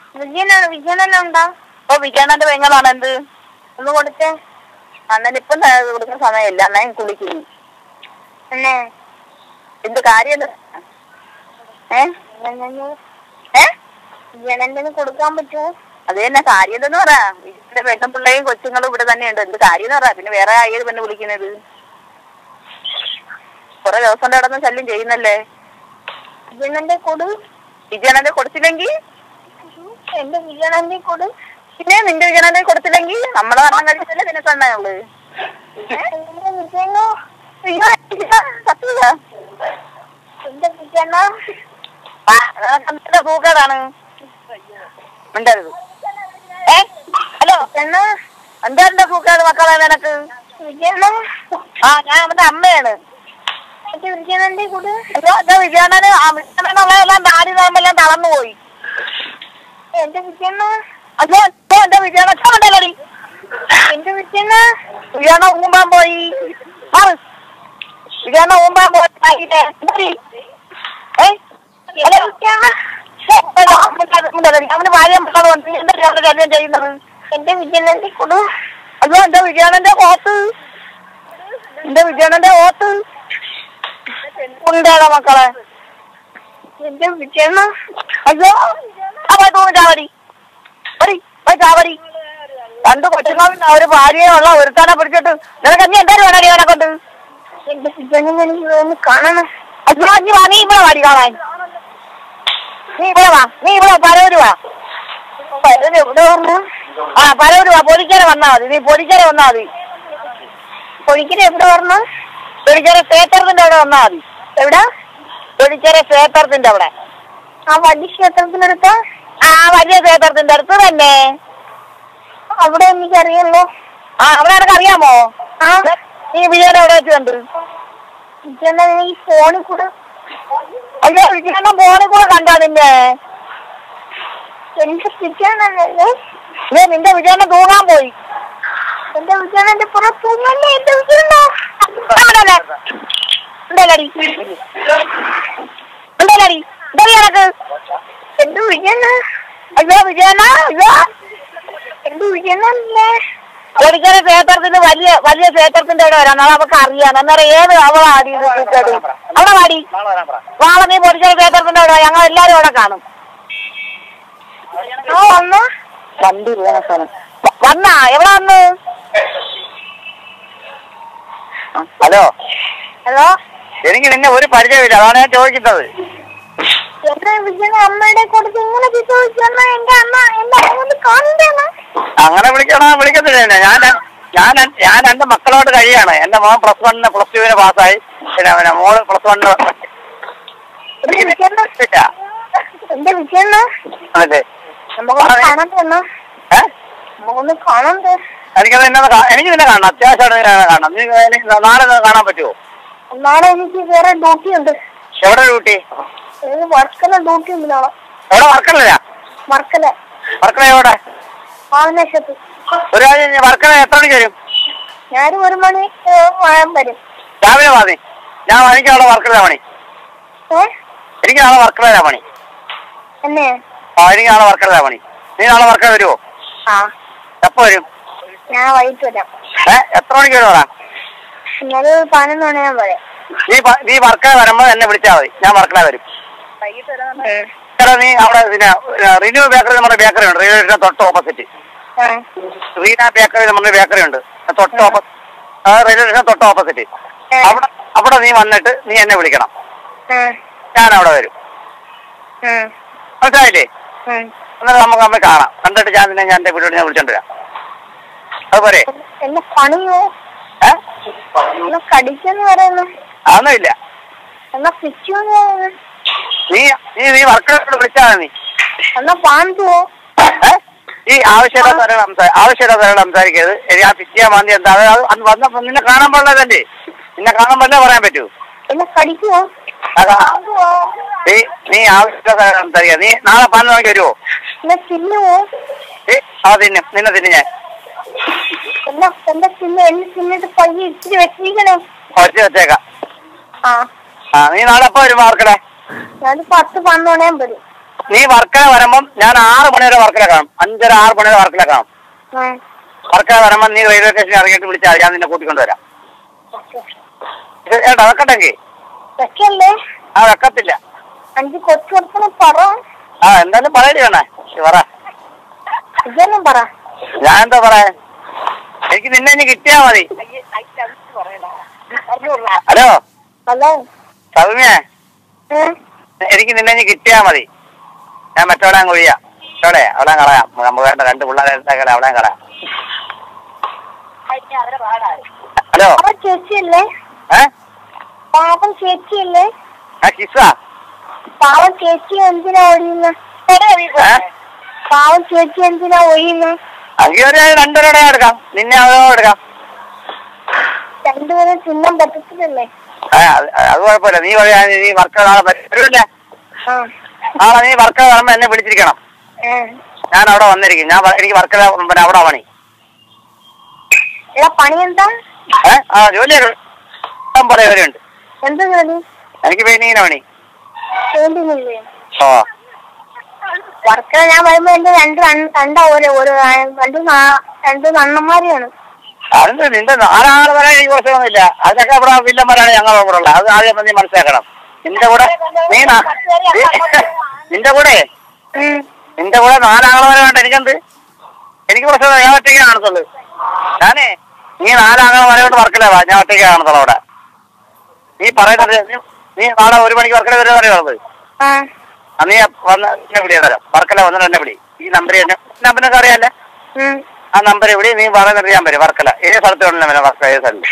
വിജയനാണ് വിജയനെല്ലാം ഉണ്ടോ ഓ വിജയണ്ണന്റെ പെങ്ങളാണ് എന്ത് ഒന്ന് കൊടുത്തേ അണ്ണൻ ഇപ്പം ത- കൊടുക്കുന്ന സമയമില്ല അണ്ണൻ കുളിക്കുന്നു എന്നെ എന്ത് കാര്യം എന്ത്? ഏ ഏ വിജയനെ കൊടുക്കാൻ പറ്റുമോ അത് തന്നെ കാര്യം എന്തെന്ന് പറ വീട്ടിലെ പെണ്ണും പിള്ളേയും കൊച്ചുങ്ങളും ഇവിടെ തന്നെയുണ്ട് എന്ത് കാര്യം എന്ന് പറ പിന്നെ വേറെ ഏത് പെണ്ണ് വിളിക്കുന്നത് കുറെ ദിവസം കൊണ്ട് കിടന്ന് ശല്യം ചെയ്യുന്നല്ലേ വിജയനെ കൊടു വിജയണ്ണന്റെ കൊടുത്തില്ലെങ്കിൽ എന്റെ വിജയനെ കൊടു പിന്നെ നിന്റെ വിജയണ്ണന്റെ കൊടുത്തില്ലെങ്കിൽ നമ്മളെ കണ്ണം കഴിച്ചല്ലേ നിനക്ക് കണ്ണുള്ളു എന്റെ വിജയനോ സത്യത എന്റെ വിജയന സൂക്കേടാണ് മിണ്ടരുത് ഏ ഹലോ വിജയന എന്താ സൂക്കേട് മക്കളെ നിനക്ക് വിജയന ആ ഞാൻ അവന്റെ അമ്മയാണ് എന്റെ വിജയനെ കൊടു അയ്യോ എന്റെ വിജയണ്ണന് ആ വിജയണ്ണനുള്ളതെല്ലാം താടി നാമ്പെല്ലാം തളർന്നു പോയി എന്റെ വിജയന അയ്യോ ഇപ്പൊ എന്റെ വിജയണ്ണ ഉണ്ടല്ലോടി എന്റെ വിജയന വിജയണ്ണ ഊമ്പാൻ പോയി ആ വിജയണ്ണ ഊമ്പാൻ പോയി ആയില്ലേ? എന്താടി? ഏ? ഹലോ? ഏ, എടാ, മിണ്ടാതെ- മിണ്ടാതെ. അവന് ഭാര്യ മക്കളുണ്ട് എന്താ അവിടെ ശല്യം ചെയ്യുന്നത് എന്റെ വിജയനെ കൊടു അയ്യോ എന്റെ വിജയണ്ണന്റെ കോത്ത് എന്റെ വിജയണ്ണന്റെ കോത്ത് ഉണ്ടാടാ മക്കളെ എന്റെ വിജയന അയ്യോ ആ പോയി തൂങ്ങി ചാവടി പോടി, പോയി ചാവടി രണ്ട് കൊച്ചുങ്ങളും ഒരു ഭാര്യയുള്ള ഒരുത്താനെ പിടിച്ചിട്ട് നിനക്ക് നീ എന്തായാലും വേണടി അവനെ കൊണ്ട് എന്റെ വിജയനെ എനിക്ക് ഒന്ന് കാണണം അയ്യോ നീ വാ നീ ഇവിടെ വാടി കാണാൻ നീ ഇവിടെ വാ നീ ഇവിടെ പരവര് വാ പലരും എവിടെ വന്നു ആ പരവര് വാ പൊടിക്കര വന്നാ മതി നീ പൊടിക്കര വന്നാ മതി പൊടിക്കര എവിടെ വന്നു പൊടിക്കര ക്ഷേത്രത്തിന്റെ അവിടെ വന്നാ മതി എവിടെ പൊടിക്കര ക്ഷേത്രത്തിന്റെ അവിടെ ആ വണ്ടി ക്ഷേത്രത്തിനടുത്ത് ആ വലിയ ക്ഷേത്രത്തിന്റെ അടുത്ത് തന്നെ അവിടെ എനിക്കറിയാലോ ആ അവിടെ നിനക്ക് അറിയാമോ ആ നീ വീട് എവിടെ വെച്ച് കണ്ട് വിജയനെ ഈ ഫോണിൽ കൂടെ അയ്യോ വിജയണ്ണൻ ഫോണിൽ കൂടെ കണ്ടാ നിന്നെ എന്റെ വിജയനല്ലേ നീ നിന്റെ വിജയണ്ണൻ തൂങ്ങാൻ പോയി എന്റെ വിജയനെ പുറത്തൂങ്ങല്ലേ എന്റെ വിജയന ഉണ്ടല്ലേ ഉണ്ടല്ലടി ഉണ്ടല്ലടി ഉണ്ടല്ലേ എനക്ക് എന്റെ വിജയന അയ്യോ വിജയണ്ണ അയ്യോ എന്റെ വിജയനല്ലേ ഒരിക്കൽ ക്ഷേത്രത്തിന് വലിയ വലിയ ക്ഷേത്രത്തിന്റെ അവിടെ വരാം അത് അവർക്ക് അറിയാം അന്നേരം ഏത് അവളാടി ഇത് കൂട്ടടി അവിടെ വാടി നാളെ നീ പൊരിക്കൽ ക്ഷേത്രത്തിന്റെ അവിടെ വാ. ഞങ്ങൾ എല്ലാരും അവിടെ കാണും ആ വന്നു വണ്ടി വീണ സ്ഥലം വ- വന്നാ എവിടെ വന്ന് ഹലോ ഹലോ എനിക്ക് നിന്നെ ഒരു പരിചയമില്ല അതാണ് ഞാൻ ചോദിക്കുന്നത് എന്റെ വിജയന അമ്മയുടെ കൊടുത്ത് ഇങ്ങനെ ചോദിച്ചെന്നാ എന്റെ അമ്മ എന്റെ അമ്മ കാണണ്ടേന്ന് അങ്ങനെ വിളിക്കണോ വിളിക്കത്തില്ല എന്നെ. ഞാൻ ര- ഞാൻ ര- ഞാൻ രണ്ട് മക്കളോട് കഴിയാണ് എന്റെ മോൻ പ്ലസ് വണ്ണിന് പ്ലസ് ടുവിന് പാസ്സായി പിന്നെ പിന്നെ മോള് പ്ലസ് വണ്ണിന് എന്റെ വിജയന എന്റെ വിജയന അതെ നമുക്കൊന്ന് കാണണ്ടേന്ന് ഏ നമുക്കൊന്ന് കാണണ്ടേ എനിക്കത് എന്നെ ഒന്ന് കാ- എനിക്ക് നിന്നെ കാണണം അത്യാവശ്യമായിട്ട് നിന്നെ കാണണം നീ എനിക്ക് നാളെ ഒന്ന് കാണാൻ പറ്റുമോ നാളെ എനിക്ക് വേറെ ഡ്യൂട്ടി ഉണ്ട് എവിടെ ഡ്യൂട്ടി എനിക്ക് വർക്കല ഡ്യൂട്ടി ഉണ്ട് നാളെ എവിടെ വർക്കല വർക്കല വർക്കല എവിടെ ആവനേശത്ത് ഒരു കാര്യം വർക്കല എത്ര മണിക്ക് വരും ഞാൻ ഒരു മണി ഏ, വാഴം വരും രാവിലെ മതി ഞാൻ എനിക്ക് നാളെ വർക്കല പണി ഏ എനിക്ക് നാളെ വർക്കല പണി എന്നെ ആ എനിക്ക് നാളെ വർക്കല പണി നീ നാളെ വർക്കല വരുമോ ആ എപ്പോ വരും ഞാൻ വൈകിട്ട് വരാം ഏ എത്ര മണിക്ക് വരും വരാം ഞാനൊരു പതിനൊന്ന് മണിയാകും വരാം നീ പ- നീ വർക്കല വരുമ്പോ എന്നെ വിളിച്ചാൽ മതി ഞാൻ വർക്കല വരും ഉം. എടാ, നീ അവിടെ പിന്നെ റിന്യൂ ബേക്കറി നമ്മുടെ ബേക്കറി ഉണ്ട് റെയിൽവേ സ്റ്റേഷൻ തൊട്ട് ഓപ്പോസിറ്റ് ആ. റീന ബേക്കറി നമ്മുടെ ബേക്കറി ഉണ്ട് തൊട്ട് ഓപ്പോസിറ്റ് റെയിൽവേ സ്റ്റേഷൻ തൊട്ട് ഓപ്പോസിറ്റ് ഏ. അവിടെ അവിടെ നീ വന്നിട്ട് നീ എന്നെ വിളിക്കണം ഉം. ഞാൻ അവിടെ വരും ഉം. മനസ്സിലായില്ലേ ഉം. എന്നിട്ട് നമുക്ക് അമ്മ കാണാം കണ്ടിട്ട് ഞാൻ നിന്നെ ഞാൻ എന്റെ വീട്ടിൽ ഞാൻ വിളിച്ചോണ്ട് വരാം അതുപോലെ എന്നെ പണിയോ ഏ എന്നെ കടിക്കെന്ന് പറയുന്നു അതൊന്നുമില്ല എന്നാ പിച്ചോന്ന് പറയുന്നു നീ നീ നീ വർക്കറോട് വിളിച്ചാൽ നീ എന്നാ പാന്തുവോ ഏ? ഈ ആവശ്യമില്ലാത്ത സംസാരിക്കും ആവശ്യമില്ലാത്ത സംസാരിക്കരുത് എനിക്ക് ആ പിറ്റിയ മാന്തി എന്താ അത് അന്ന് വന്നപ്പോ നിന്നെ കാണാൻ പാടില്ലതല്ലേ നിന്നെ കാണാൻ പാടില്ല പറയാൻ പറ്റൂ എന്നെ കടിക്കുവോ അതാ പാന്തുവോ നീ നീ ആവശ്യമില്ലാത്ത സംസാരിക്കുക നീ നാളെ പതിനൊന്ന് മണിക്ക് വരുമോ എന്നെ തിന്നുവോ ഏ ആ തിന്നും നിന്നെ തിന്നു ഞാൻ എന്നെ എന്റെ തിന്ന് എന്നെ തിന്നിട്ട് പയ്യെ ഇച്ചിരി വെച്ചിരിക്കണേ ഒറ്റ വെച്ചേക്കാം ആ ആ നീ നാളെ എപ്പോ വരും മാർക്കടെ ഞാൻ പത്ത് പന്ത്രണ്ടേ വരും നീ വർക്കല വരുമ്പം ഞാൻ ആറ് മണി വരെ വർക്കല കാണും അഞ്ചര ആറ് മണി വരെ വർക്കല കാണും ആ വർക്കല വരുമ്പം നീ റെയിൽവേ സ്റ്റേഷനിൽ ഇറങ്ങിയിട്ട് വിളിച്ചാൽ ഞാൻ നിന്നെ കൂട്ടിക്കൊണ്ടുവരാം ഇത് ഏട്ടാ വെക്കട്ടെങ്കിൽ വെക്കല്ലേ ആ വെക്കത്തില്ല അഞ്ച് കൊച്ചു കൊടുക്കണ പറ ആ എന്തായാലും പറയടി വേണേ ഇത് പറ ഇതൊന്നും പറ ഞാൻ എന്താ പറയാ എനിക്ക് നിന്നെ ഇനി കിട്ടിയാ മതി ഹലോ ഹലോ സൗമ്യ ഏ എനിക്ക് നിന്നെ ഇനി കിട്ടിയാ മതി ഞാൻ മറ്റവിടെ അങ്ങ് ഒഴിയാ മറ്റവിടെ അവിടെ കളയാം നമുക്ക് വേണ്ട രണ്ട് പിള്ളേരെ എടുത്തേക്കടെ അവിടെ കളയാം ഹലോ പാവം ചേച്ചിയല്ലേ ഏ പാവം ചേച്ചിയല്ലേ ആ കിസ്സാ പാവം ചേച്ചി എന്തിനാ ഒഴിയുന്ന ഏ പാവം ചേച്ചി എന്തിനാ ഒഴിയുന്ന അങ്ങനെ ഒരു രണ്ടുപേരുടെ എടുക്കാം നിന്നെ അതോ എടുക്കാം രണ്ടുപേരും തിന്നാൻ പറ്റത്തില്ലല്ലേ ആ, അത് അത് കുഴപ്പമില്ല നീ പറയാ നീ വർക്ക് നാളെ വരുമല്ലേ ആ നാളെ നീ വർക്ക് വരുമ്പോ എന്നെ വിളിച്ചിരിക്കണം ഏ ഞാൻ അവിടെ വന്നിരിക്കും ഞാൻ വ- എനിക്ക് വർക്ക് പിന്നെ അവിടെ പണി എടാ പണി എന്താ ഏ ആ ജോലിയൊക്കെ ഇഷ്ടം പോലെ ജോലിയുണ്ട് എന്ത് ജോലി എനിക്ക് പെയിന്റിങ്ങിന് പണി പെയിന്റിങ്ങില്ലേ ഓ വർക്കല ഞാൻ വരുമ്പോ എന്റെ രണ്ട് അണ്ണ- രണ്ടാ ഒരു ഒരു ആ, രണ്ട് നാ- രണ്ട് നണ്ണന്മാരെയാണ് അതെന്ത് നിന്റെ നാലാള് വരെ എനിക്ക് പ്രശ്നമൊന്നുമില്ല അതൊക്കെ ഇവിടെ വില്ലന്മാരാണ് ഞങ്ങളുടെ കൂടെ ഉള്ളത് അത് ആദ്യം നീ മനസ്സിലാക്കണം നിന്റെ കൂടെ നീ നാ- നീ- നിന്റെ കൂടെ ഉം. നിന്റെ കൂടെ നാലാള് വരെ വേണ്ട എനിക്കെന്ത് എനിക്ക് പ്രശ്നം ഞാൻ ഒറ്റയ്ക്ക് കാണത്തുള്ളൂ ഞാനേ നീ നാലാളെ വരെ കൊണ്ട് വർക്കില്ല ഞാൻ ഒറ്റയ്ക്ക് കാണത്തുള്ളൂ അവിടെ നീ പറയുന്നത് നീ- നീ നാളെ ഒരു മണിക്ക് വർക്കില വരെ പറയുന്നത് ആ അന്ന് ഞാൻ വന്ന് എന്നെ വിളിയാ തരാം വർക്കല വന്നിട്ട് എന്നെ വിളി ഈ നമ്പർ എന്നെ നമ്പറിനൊക്കെ അറിയാല്ലേ ഉം. ആ നമ്പർ വിളി നീ പറയുന്നത് ഞാൻ വരും വർക്കല ഏത് സ്ഥലത്ത് വേണമെങ്കിലും വരാം വർക്കല ഏത് സ്ഥലം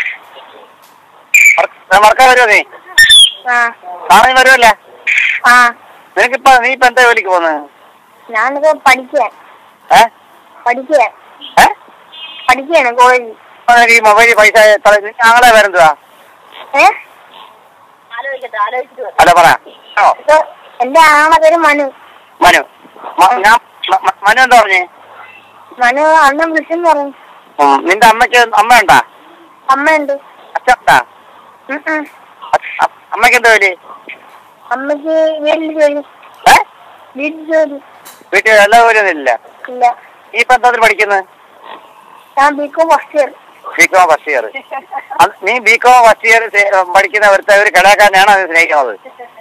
വർക്കല വരുമോ നീ ആ നാളെ നീ വരുമല്ലേ ആ നിനക്കിപ്പോ നീ ഇപ്പൊ എന്താ ജോലിക്ക് പോകുന്നത് ഞാനിത് പഠിക്കാൻ ഏ പഠിക്കാൻ ഏ പഠിക്കാണ് കോളേജിൽ അപ്പൊ നിനക്ക് ഈ മൊബൈലിൽ പൈസ തല- നീ ഞങ്ങളെ പേരെന്തുവാ ഏ അല്ല പറ ഓ ഇത് എന്റെ ആണ പേര് മനു മനു മ- ഞാൻ മ- മ- മനു എന്താ പറഞ്ഞേ മനു അണ്ണൻ വിളിച്ചെന്ന് പറഞ്ഞു ഉം, നിന്റെ അമ്മയ്ക്ക് അമ്മയുണ്ടാ അമ്മയുണ്ട് അച്ഛണ്ടാ ഉം ഉം. അമ്മയ്ക്ക് എന്താ ജോലി അമ്മക്ക് വീട്ടിൽ ജോലി ഏ വീട്ടിൽ ജോലി വീട്ടിൽ എല്ലാ ജോലിയൊന്നും ഇല്ല ഇല്ല നീ ഇപ്പൊ എന്താ പഠിക്കുന്നത് ഞാൻ B Com first year B Com first year നീ ബികോം ഫസ്റ്റ് ഇയർ പഠിക്കുന്ന ഒരുത്ത ഒരു കലാകാരനെയാണ് അത് സ്നേഹിക്കുന്നത്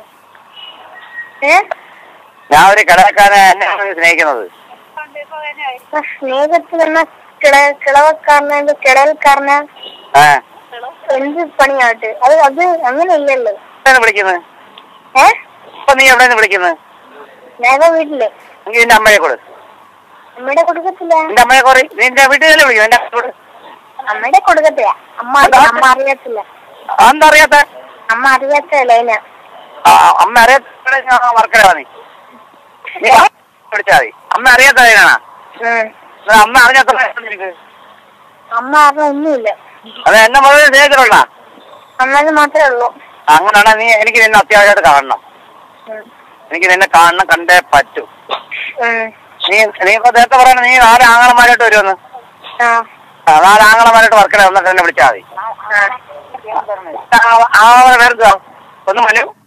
ഏ ഞാൻ ഒരു കലാകാരനെ എന്നെയാണ് സ്നേഹിക്കുന്നത് ആ സ്നേഹത്തിൽ എന്ന കിള കിളവക്കാരന കിടൽക്കാരന ഏ എന്ത് പണിയാട്ടെ അത് അത് അങ്ങനെ ഇല്ലല്ലോ എവിടെയാണ് വിളിക്കുന്നത് ഏ ഇപ്പൊ നീ എവിടെയാണ് വിളിക്കുന്നത് ഞാൻ വീട്ടില് എനിക്ക് നിന്റെ അമ്മയെ കൊടു അമ്മയുടെ കൊടുക്കത്തില്ല നിന്റെ അമ്മയെ കുറി നിന്റെ വീട്ടിൽ തന്നെ വിളിക്കും എന്റെ അമ്മയെ കൊടു അമ്മയുടെ കൊടുക്കത്തില്ല അമ്മ അറി- അമ്മ അറിയത്തില്ല അതെന്താ അറിയാത്ത അമ്മ അറിയാത്ത ലൈന ആ, അമ്മ അറിയാത്ത വർക്കരാ നീ നീ വിളിച്ചാ മതി അമ്മ അറിയാത്ത കാര്യമാണ് ഉം അമ്മ അറിഞ്ഞാത്ത നിനക്ക് അമ്മ അറിഞ്ഞ ഒന്നുമില്ല അത് എന്നെ മുതൽ സ്നേഹിച്ചിട്ടുള്ള അമ്മത് മാത്രമേ ഉള്ളൂ അങ്ങനെയാണെ നീ എനിക്ക് നിന്നെ അത്യാവശ്യമായിട്ട് കാണണം ഉം. എനിക്ക് നിന്നെ കാണണം കണ്ടേ പറ്റൂ ഉം. നീ നീ ഇപ്പൊ നേരത്തെ പറയണ നീ നാല് ആങ്ങളമാരായിട്ട് വരുമെന്ന് ആ ആ, നാല് ആങ്ങളമാരായിട്ട് വർക്കല വന്നിട്ട് എന്നെ വിളിച്ചാൽ മതി ആ ആ, ആങ്ങളെ പേരെന്തുവാ ഒന്ന് മനു